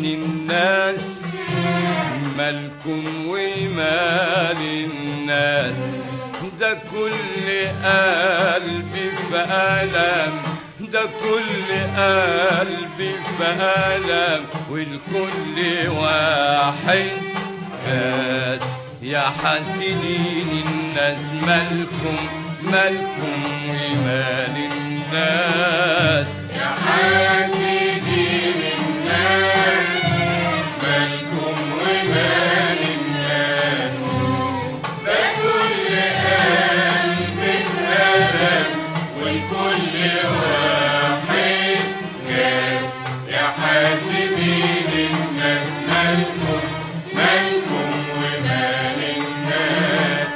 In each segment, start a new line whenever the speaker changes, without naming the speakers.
الناس مالكم ومال الناس ده كل قلبي في ألم ده كل قلبي في ألم والكل واحد كاس يا حاسدين الناس مالكم مالكم ومال الناس
يا حاسدين الناس مالكم ومال الناس ده كل قلب في ألم والكل واحد كاس يا حاسدين الناس مالكم مالكم ومال الناس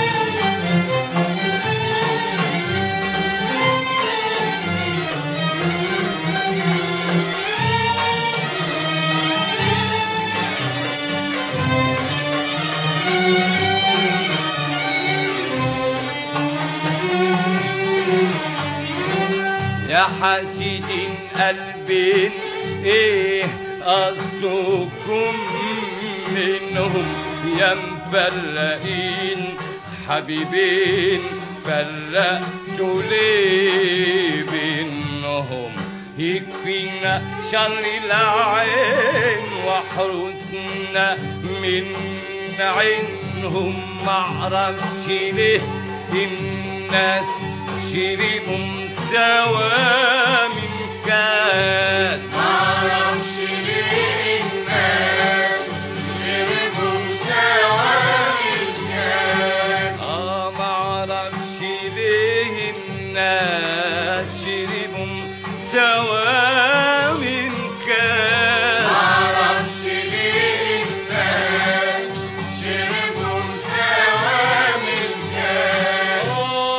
يا حاسدين قلبين ايه قصدكم منهم يا مفرقين حبيبين فرقتوا ليه بينهم يكفينا شر العين واحرسنا من عينهم معرفش ليه الناس شربوا سوا من كاس
معرفش ليه الناس شربوا سوا الكاس
اه معرفش ليه الناس شربوا سوا من كاس
معرفش ليه الناس شربوا سوا من كاس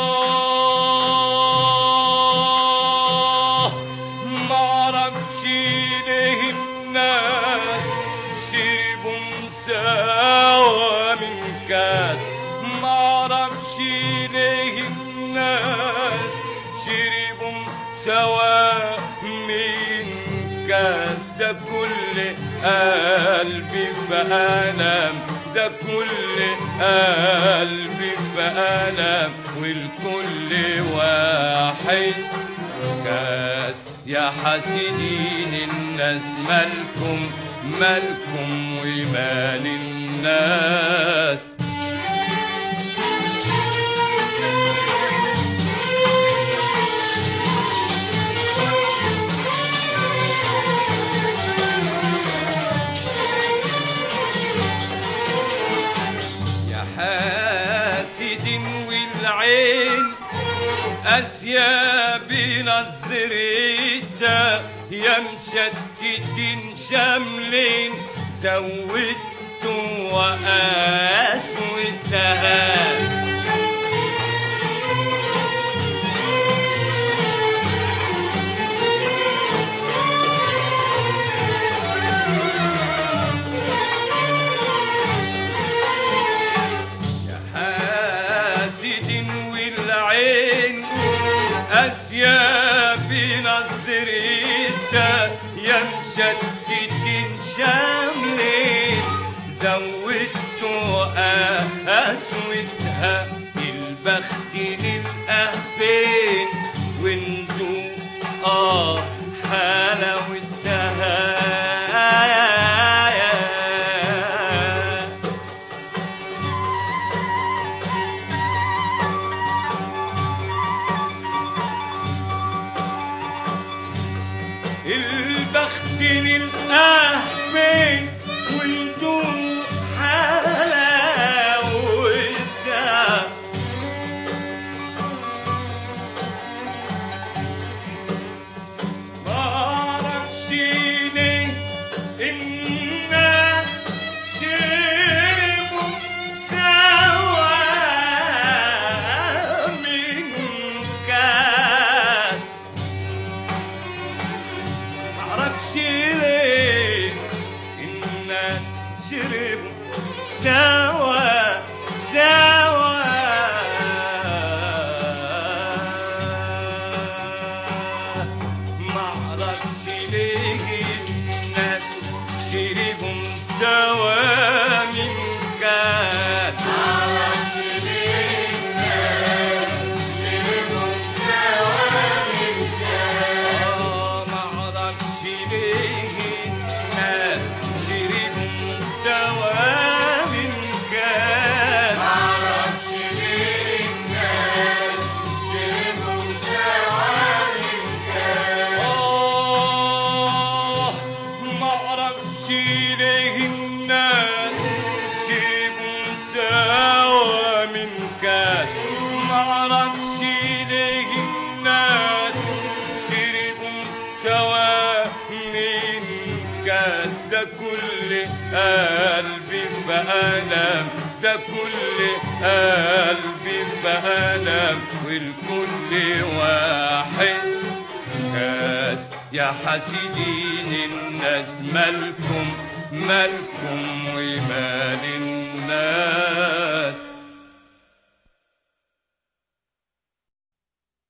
آه، معرفش ليه الناس شربوا سوا من كاس معرفش ليه الناس شربوا سوا من كاس ده كل قلبي في ألم ده كل قلبي في ألم والكل واحد كاس يا حاسدين الناس مالكم مالكم ومال الناس يا حاسد والعين أسياب نظريتا يا مشتتين شاملين زودتوا وقاسوتها يا حاسد والعين أسياب نظريتا يا مشتتين شاملين زودتوا أسودها البخت للأهبين وانتو آه حلاوتها البخت للأهبين وانتو حلاوتها معرفش ليه الناس شربوا سوا من كاس معرفش ليه الناس شربوا سوا سوا معرفش ليه الناس معرفش ليه الناس شربوا سوا من كاس معرفش ليه الناس شربوا سوا من كاس ده كل قلبي بألم ده كل قلبي بألم والكل واحد كاس يا حاسدين الناس مالكم مالكم ومال الناس